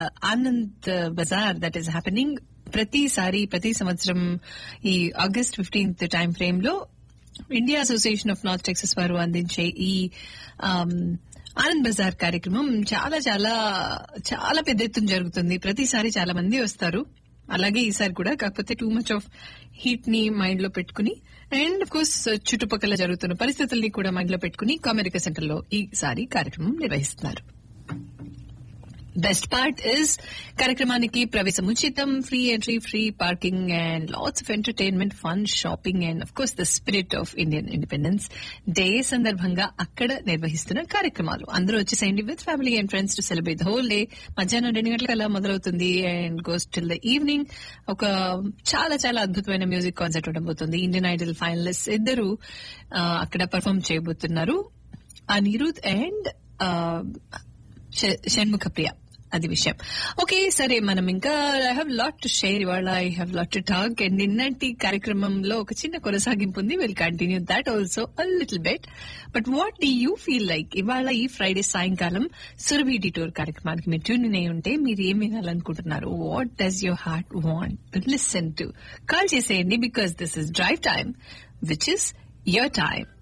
Anand Bazaar that is happening ప్రతిసారి ప్రతి సంవత్సరం ఈ ఆగస్ట్ ఫిఫ్టీన్త్ టైం ఫ్రేమ్ లో India Association of North Texas వారు అందించే ఈ ఆమ్, ఆనంద్ బజార్ కార్యక్రమం చాలా చాలా చాలా పెద్ద ఎత్తున జరుగుతుంది ప్రతిసారి చాలా మంది వస్తారు అలాగే ఈసారి కూడా కాకపోతే టూ మచ్ ఆఫ్ హీట్ ని మైండ్ లో పెట్టుకుని అండ్ అఫ్ కోర్స్ చుట్టుపక్కల జరుగుతున్న పరిస్థితుల్ని కూడా మైండ్ లో పెట్టుకుని కామెరికా సెంటర్ లో ఈసారి కార్యక్రమం నిర్వహిస్తున్నారు బెస్ట్ పార్ట్ ఇస్ కార్యక్రమానికి ప్రవేశం ఉచితం free entry free parking and lots of entertainment fun shopping and of course the spirit of Indian Independence Day సందర్భంగా అక్కడ నిర్వహిస్తున్న కార్యక్రమాలు అందరూ వచ్చేసేయండి with family and friends to celebrate the whole day మధ్యాహ్నం రెండు గంటలకు అలా మొదలవుతుంది and goes till the evening ఒక చాలా చాలా అద్భుతమైన మ్యూజిక్ కాన్సర్ట్ ఉండబోతుంది ఇండియన్ ఐడల్ ఫైనలిస్ట్ ఇద్దరు ఆ, అక్కడ పర్ఫామ్ చేయబోతున్నారు అనిరుద్ అండ్ షణ్ముఖ ప్రియ అది విషయం ఓకే సరే మనం ఇంకా I have lot to share ఇవాళ I have lot to talk and నిన్నటి కార్యక్రమంలో ఒక చిన్న కొనసాగింపు ఉంది will continue that also a little bit but what do you feel like ఇవాళ ఈ ఫ్రైడే సాయంకాలం సురభి డిటోర్ కార్యక్రమానికి మీరు ట్యూన్ ఇన్ అయి ఉంటే మీరు ఏం వినాలనుకుంటున్నారు what does your heart want listen to call చేసేయండి because this is drive time which is your time